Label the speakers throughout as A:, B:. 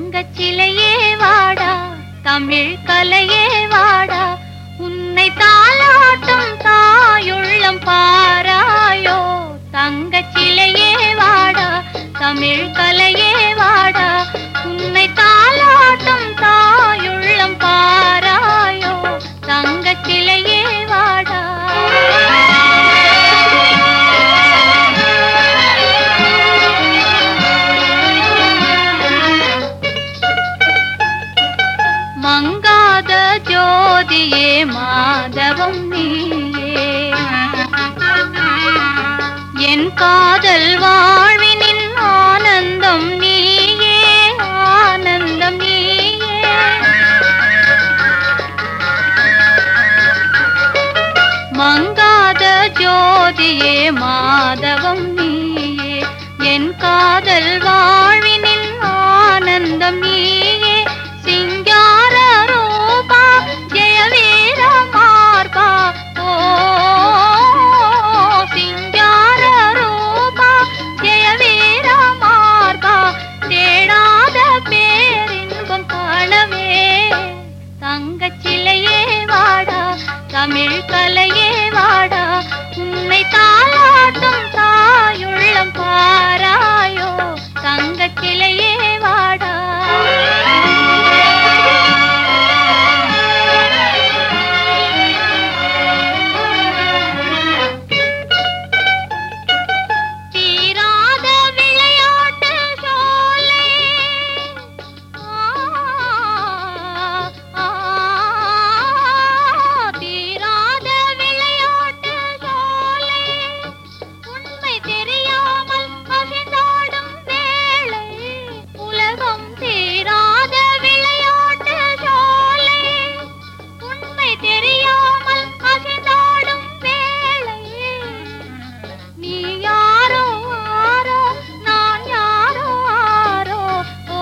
A: தங்கச் சிலையே வாடா தமிழ் கலையே வாடா உன்னை தாளாட்டும் தாயுள்ளம் பாராயோ தங்கச் சிலையே வாடா தமிழ் கலையே வாடா உன்னை தாளாட்டும் தாயுள்ளம் பாராயோ தங்கச் சிலையே வாடா மங்காத ஜோதியே மாதவம் நீயே என் காதல் வாழ்வினின் ஆனந்தம் நீயே ஆனந்தம் நீயே மங்காத ஜோதியே மாதவம் நீயே என் காதல் வாழ்வினில் ஆனந்தம் நீயே சிங்கார ரூபா ஜெயவீர மார்பா ஓ சிங்கார ரூபா ஜெயவீர மார்பா தேடாத பேரின்பம் காணவே தங்கச் சிலையே வாடா தமிழ் கலையே வாடா உன்னை தாளாட்டும் தாயுள்ளம் பாராயோ தங்கச் சிலையே வாடா தீராத விளையாட்டு சோலை தீராத விளையாட்டு சோலை உண்மை தெரியாமல் அசைந்தாடும் வேளை உலகம் தீராத விளையாட்டு சோலை உண்மை தெரியாமல் அசைந்தாடும் வேளை நீ யாரோ ஆரோ நான் யாரோ ஆரோ ஓ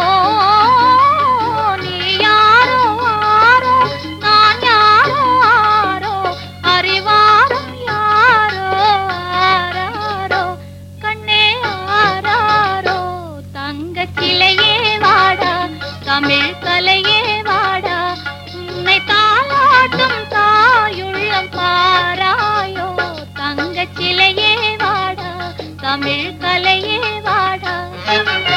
A: நீ யாரோ ஆரோ நான் யாரோ ஆரோ அறிவாரும் யாரோ ஆராரோ கண்ணே ஆராரோ தங்கச் சிலையே வாடா தமிழ் கலையே வாடா உன்னை தாளாட்டும் தாயுள்ளம் பாராயோ தங்கச் சிலையே வாடா தமிழ் கலையே வாடா